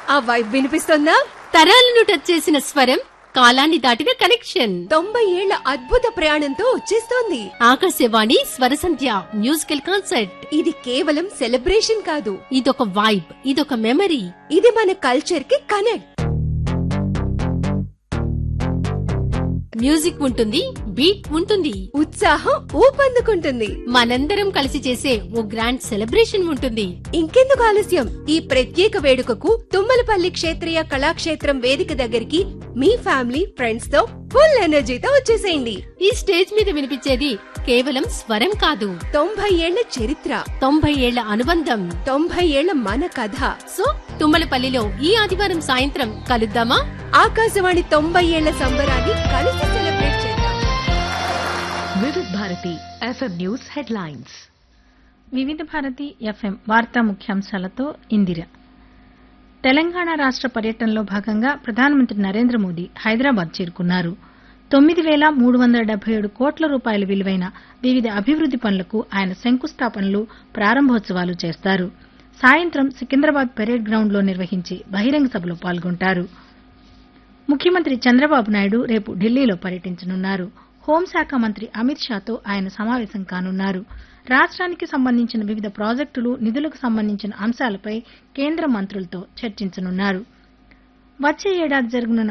ఆ వైబ్ వినిపిస్తుందా తరాలను టచ్ చేసిన స్వరం కాలాన్ని దాటిన కనెక్షన్ తొంభై ఏళ్ల అద్భుత ప్రయాణంతో వచ్చేస్తోంది ఆకాశవాణి స్వరసంధ్య మ్యూజికల్ కాన్సర్ట్ ఇది కేవలం సెలబ్రేషన్ కాదు ఇదొక వైబ్ ఇదొక మెమరీ ఇది మన కల్చర్ కి కనెక్ట్ మ్యూజిక్ ఉంటుంది బీట్ ఉంటుంది ఉత్సాహం ఊపందుకుంటుంది మనందరం కలిసి చేసే ఓ గ్రాండ్ సెలబ్రేషన్ ఉంటుంది ఇంకెందుకు ఆలస్యం ఈ ప్రత్యేక వేడుకకు తుమ్మలపల్లి క్షేత్రీయ కళాక్షేత్రం వేదిక దగ్గరికి మీ ఫ్యామిలీ ఫ్రెండ్స్ తో ఫుల్ ఎనర్జీతో వచ్చేసేయండి ఈ స్టేజ్ మీద వినిపించేది కేవలం స్వరం కాదు తొంభై ఏళ్ల చరిత్ర తొంభై ఏళ్ల అనుబంధం తొంభై ఏళ్ల మన కథ సో తుమ్మలపల్లిలో ఈ ఆదివారం సాయంత్రం కలుద్దామా ఆకాశవాణి తొంభై ఏళ్ల సంబరాన్ని కలిసి సెలబ్రేట్ చేద్దాం వివిధ భారతి ఎఫ్ఎం న్యూస్ హెడ్లైన్స్ వివిధ భారతి ఎఫ్ఎం వార్తా ముఖ్యాంశాలతో ఇందిర తెలంగాణ రాష్ట్ర పర్యటనలో భాగంగా ప్రధానమంత్రి నరేంద్ర మోదీ హైదరాబాద్ చేరుకున్నారు తొమ్మిది వేల మూడు వందల డెబ్బై ఏడు కోట్ల రూపాయల విలువైన వివిధ అభివృద్ది పనులకు ఆయన శంకుస్థాపనలు ప్రారంభోత్సవాలు చేస్తారు సాయంత్రం సికింద్రాబాద్ పెరేడ్ గ్రౌండ్లో నిర్వహించి బహిరంగ సభలో పాల్గొంటారు ముఖ్యమంత్రి చంద్రబాబు నాయుడు రేపు ఢిల్లీలో పర్యటించనున్నారు హోంశాఖ మంత్రి అమిత్ షాతో ఆయన సమావేశం కానున్నారు రాష్ట్రానికి సంబంధించిన వివిధ ప్రాజెక్టులు నిధులకు సంబంధించిన అంశాలపై కేంద్ర మంత్రులతో చర్చించనున్నారు వచ్చే ఏడాది జరగనున్న